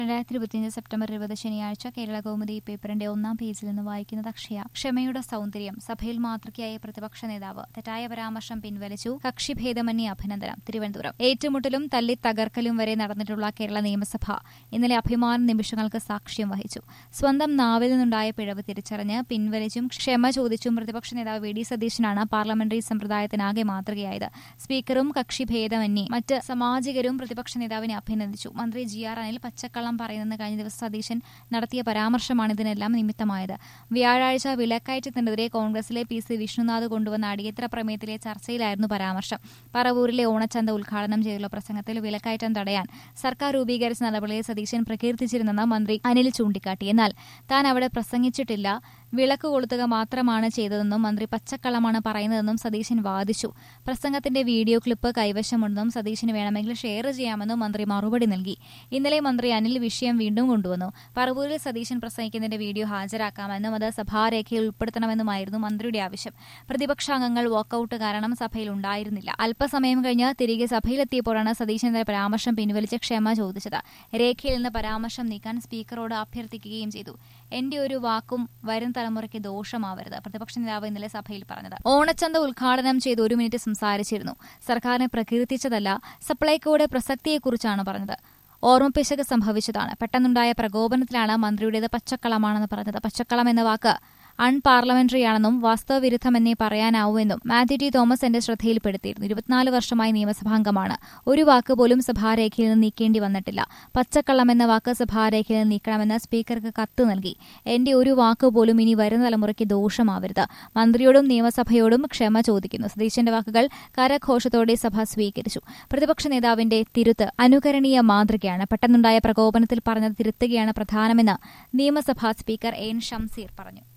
രണ്ടായിരത്തി ഇരുപത്തിയഞ്ച് സെപ്റ്റംബർ ഇരുപത് ശനിയാഴ്ച കേരള കൗമുദി പേപ്പറിന്റെ ഒന്നാം പേജിൽ നിന്ന് വായിക്കുന്നത് അക്ഷയ ക്ഷമയുടെ സൗന്ദര്യം സഭയിൽ മാതൃകയായ പ്രതിപക്ഷ നേതാവ് തെറ്റായ പരാമർശം പിൻവലിച്ചു കക്ഷിഭേദമന്യേ അഭിനന്ദനം തിരുവനന്തപുരം ഏറ്റുമുട്ടലും തല്ലി തകർക്കലും വരെ നടന്നിട്ടുള്ള കേരള നിയമസഭ ഇന്നലെ അഭിമാന നിമിഷങ്ങൾക്ക് സാക്ഷ്യം വഹിച്ചു സ്വന്തം നാവിൽ നിന്നുണ്ടായ പിഴവ് തിരിച്ചറിഞ്ഞ് പിൻവലിച്ചും ക്ഷമ ചോദിച്ചും പ്രതിപക്ഷ നേതാവ് വി ഡി സതീശനാണ് പാർലമെന്ററി സമ്പ്രദായത്തിനാകെ മാതൃകയായത് സ്പീക്കറും കക്ഷിഭേദമന്യേ മറ്റ് സാമാജികരും പ്രതിപക്ഷ നേതാവിനെ അഭിനന്ദിച്ചു മന്ത്രി ജി ആർ അനിൽ പച്ചക്കള്ളം പറയുന്നെന്ന് കഴിഞ്ഞ ദിവസം സതീശൻ നടത്തിയ പരാമർശമാണ് ഇതിനെല്ലാം നിമിത്തമായത് വ്യാഴാഴ്ച വിലക്കയറ്റത്തിനെതിരെ കോൺഗ്രസിലെ പി സി വിഷ്ണുനാഥ് കൊണ്ടുവന്ന അടിയന്തര പ്രമേയത്തിലെ ചർച്ചയിലായിരുന്നു പരാമർശം പറവൂരിലെ ഓണച്ചന്ത ഉദ്ഘാടനം ചെയ്തുള്ള പ്രസംഗത്തിൽ വിലക്കയറ്റം തടയാൻ സർക്കാർ രൂപീകരിച്ച നടപടിയെ സതീശൻ പ്രകീർത്തിച്ചിരുന്നെന്ന് മന്ത്രി അനിൽ ചൂണ്ടിക്കാട്ടി എന്നാൽ താൻ അവിടെ പ്രസംഗിച്ചിട്ടില്ല വിളക്ക് കൊളുത്തുക മാത്രമാണ് ചെയ്തതെന്നും മന്ത്രി പച്ചക്കള്ളമാണ് പറയുന്നതെന്നും സതീശൻ വാദിച്ചു പ്രസംഗത്തിന്റെ വീഡിയോ ക്ലിപ്പ് കൈവശമുണ്ടെന്നും സതീശന് വേണമെങ്കിൽ ഷെയർ ചെയ്യാമെന്നും മന്ത്രി മറുപടി നൽകി ഇന്നലെ മന്ത്രി അനിൽ വിഷയം വീണ്ടും കൊണ്ടുവന്നു പറവൂരിൽ സതീശൻ പ്രസംഗിക്കുന്നതിന്റെ വീഡിയോ ഹാജരാക്കാമെന്നും അത് സഭാരേഖയിൽ ഉൾപ്പെടുത്തണമെന്നുമായിരുന്നു മന്ത്രിയുടെ ആവശ്യം പ്രതിപക്ഷാംഗങ്ങൾ വാക്കൌട്ട് കാരണം സഭയിൽ ഉണ്ടായിരുന്നില്ല അല്പസമയം കഴിഞ്ഞ് തിരികെ സഭയിലെത്തിയപ്പോഴാണ് സതീശന്റെ പരാമർശം പിൻവലിച്ച് ക്ഷമ ചോദിച്ചത് രേഖയിൽ നിന്ന് പരാമർശം നീക്കാൻ സ്പീക്കറോട് അഭ്യർത്ഥിക്കുകയും ചെയ്തു എന്റെ ഒരു വാക്കും വരും തലമുറയ്ക്ക് ദോഷമാവരുത് പ്രതിപക്ഷ നേതാവ് ഇന്നലെ സഭയിൽ പറഞ്ഞത് ഓണച്ചന്ത ഉദ്ഘാടനം ചെയ്ത് ഒരു മിനിറ്റ് സംസാരിച്ചിരുന്നു സർക്കാരിനെ പ്രകീർത്തിച്ചതല്ല സപ്ലൈകോയുടെ പ്രസക്തിയെക്കുറിച്ചാണ് പറഞ്ഞത് ഓർമ്മപ്പിശക് സംഭവിച്ചതാണ് പെട്ടെന്നുണ്ടായ പ്രകോപനത്തിലാണ് മന്ത്രിയുടേത് പച്ചക്കളമാണെന്ന് പറഞ്ഞത് പച്ചക്കളം എന്ന വാക്ക് അൺപാർലമെന്ററിയാണെന്നും വാസ്തവവിരുദ്ധമെന്നേ പറയാനാവൂവെന്നും മാത്യു ടി തോമസ് എന്റെ ശ്രദ്ധയിൽപ്പെടുത്തിയിരുന്നു ഇരുപത്തിനാല് വർഷമായി നിയമസഭാംഗമാണ് ഒരു വാക്ക് പോലും സഭാരേഖയിൽ നിന്ന് നീക്കേണ്ടി വന്നിട്ടില്ല പച്ചക്കള്ളം എന്ന വാക്ക് സഭാരേഖയിൽ നിന്ന് നീക്കണമെന്ന് സ്പീക്കർക്ക് കത്ത് നൽകി എന്റെ ഒരു വാക്ക് പോലും ഇനി വരുന്ന തലമുറയ്ക്ക് ദോഷമാവരുത് മന്ത്രിയോടും നിയമസഭയോടും ക്ഷമ ചോദിക്കുന്നു സതീശന്റെ വാക്കുകൾ കരഘോഷത്തോടെ സഭ സ്വീകരിച്ചു പ്രതിപക്ഷ നേതാവിന്റെ തിരുത്ത് അനുകരണീയ മാതൃകയാണ് പെട്ടെന്നുണ്ടായ പ്രകോപനത്തിൽ പറഞ്ഞത് തിരുത്തുകയാണ് പ്രധാനമെന്ന് നിയമസഭാ സ്പീക്കർ എൻ ഷംസീർ പറഞ്ഞു